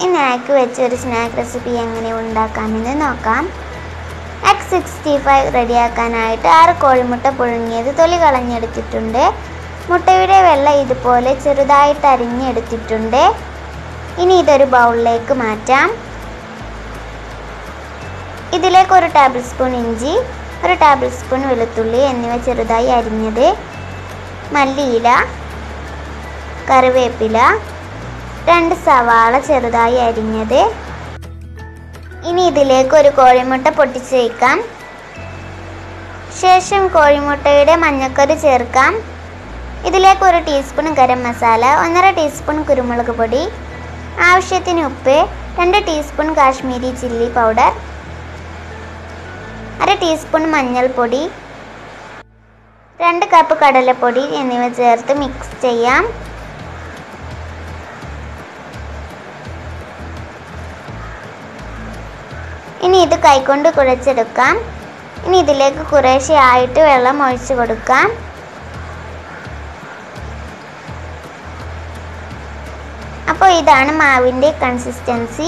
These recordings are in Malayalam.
ഇനി ആക്കി വെച്ച ഒരു സ്നാക്ക് റെസിപ്പി എങ്ങനെ ഉണ്ടാക്കാമെന്ന് നോക്കാം എഗ് സിക്സ്റ്റി ഫൈവ് റെഡിയാക്കാനായിട്ട് ആറ് കോഴിമുട്ട പുഴുങ്ങിയത് തൊലി കളഞ്ഞെടുത്തിട്ടുണ്ട് മുട്ടയുടെ വെള്ള ഇതുപോലെ ചെറുതായിട്ട് അരിഞ്ഞെടുത്തിട്ടുണ്ട് ഇനി ഇതൊരു ബൗളിലേക്ക് മാറ്റാം ഇതിലേക്ക് ഒരു ടേബിൾ സ്പൂൺ ഇഞ്ചി ഒരു ടേബിൾ സ്പൂൺ വെളുത്തുള്ളി എന്നിവ ചെറുതായി അരിഞ്ഞത് മല്ലിയില കറിവേപ്പില രണ്ട് സവാള ചെറുതായി അരിഞ്ഞത് ഇനി ഇതിലേക്ക് ഒരു കോഴിമുട്ട പൊട്ടിച്ച് വയ്ക്കാം ശേഷം കോഴിമുട്ടയുടെ മഞ്ഞക്കറി ചേർക്കാം ഇതിലേക്ക് ഒരു ടീസ്പൂൺ ഗരം മസാല ഒന്നര ടീസ്പൂൺ കുരുമുളക് പൊടി ആവശ്യത്തിന് ഉപ്പ് രണ്ട് ടീസ്പൂൺ കാശ്മീരി ചില്ലി പൗഡർ അര ടീസ്പൂൺ മഞ്ഞൾപ്പൊടി രണ്ട് കപ്പ് കടലപ്പൊടി എന്നിവ ചേർത്ത് മിക്സ് ചെയ്യാം ഇനി ഇത് കൈകൊണ്ട് കുഴച്ചെടുക്കാം ഇനി ഇതിലേക്ക് കുറേശ്ശെ ആയിട്ട് വെള്ളം ഒഴിച്ചു കൊടുക്കാം അപ്പോൾ ഇതാണ് മാവിൻ്റെ കൺസിസ്റ്റൻസി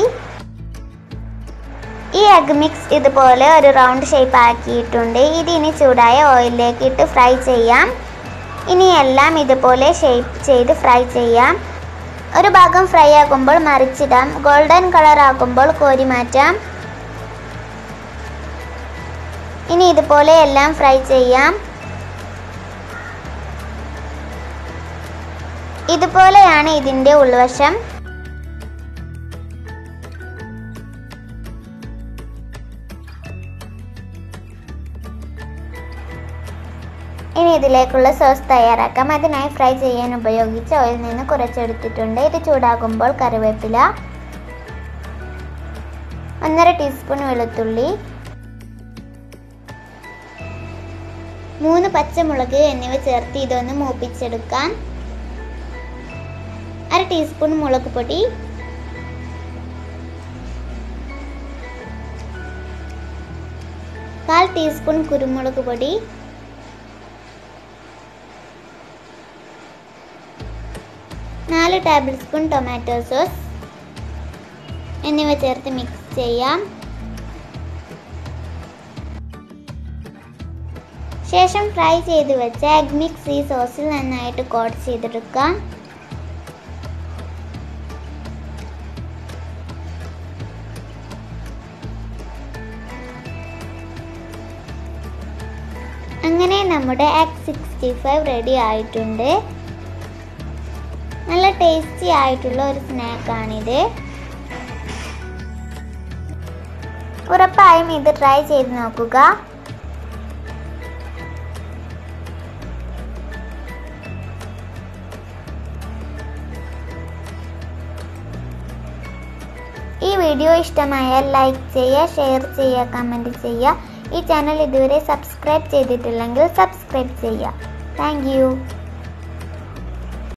ഈ എഗ് മിക്സ് ഇതുപോലെ ഒരു റൗണ്ട് ഷേപ്പ് ആക്കിയിട്ടുണ്ട് ഇത് ഇനി ചൂടായ ഓയിലിലേക്ക് ഇട്ട് ഫ്രൈ ചെയ്യാം ഇനി എല്ലാം ഇതുപോലെ ഷേപ്പ് ചെയ്ത് ഫ്രൈ ചെയ്യാം ഒരു ഭാഗം ഫ്രൈ ആക്കുമ്പോൾ മറിച്ചിടാം ഗോൾഡൻ കളർ ആക്കുമ്പോൾ കോരി മാറ്റാം ഇനി ഇതുപോലെ എല്ലാം ഫ്രൈ ചെയ്യാം ഇതുപോലെയാണ് ഇതിൻ്റെ ഉൾവശം ഇനി ഇതിലേക്കുള്ള സോസ് തയ്യാറാക്കാം അതിനായി ഫ്രൈ ചെയ്യാൻ ഉപയോഗിച്ച ഓയിൽ നിന്ന് കുറച്ചെടുത്തിട്ടുണ്ട് ഇത് ചൂടാകുമ്പോൾ കറിവേപ്പില ഒന്നര ടീസ്പൂൺ വെളുത്തുള്ളി മൂന്ന് പച്ചമുളക് എന്നിവ ചേർത്ത് ഇതൊന്ന് മൂപ്പിച്ചെടുക്കാം അര ടീസ്പൂൺ മുളക് പൊടി കാൽ ടീസ്പൂൺ കുരുമുളക് പൊടി നാല് ടേബിൾ സ്പൂൺ ടൊമാറ്റോ സോസ് എന്നിവ ചേർത്ത് മിക്സ് ചെയ്യാം ശേഷം ഫ്രൈ ചെയ്ത് വെച്ച എഗ് മിക്സ് ഈ സോസിൽ നന്നായിട്ട് കോട്ട് ചെയ്തെടുക്കാം അങ്ങനെ നമ്മുടെ എഗ് സിക്സ്റ്റി ഫൈവ് റെഡി ആയിട്ടുണ്ട് നല്ല ടേസ്റ്റി ആയിട്ടുള്ള ഒരു സ്നാക്കാണിത് ഉറപ്പായും ഇത് ട്രൈ ചെയ്ത് നോക്കുക ഈ വീഡിയോ ഇഷ്ടമായാൽ ലൈക്ക് ചെയ്യുക ഷെയർ ചെയ്യുക കമൻറ്റ് ചെയ്യുക ഈ ചാനൽ ഇതുവരെ സബ്സ്ക്രൈബ് ചെയ്തിട്ടില്ലെങ്കിൽ സബ്സ്ക്രൈബ് ചെയ്യുക താങ്ക്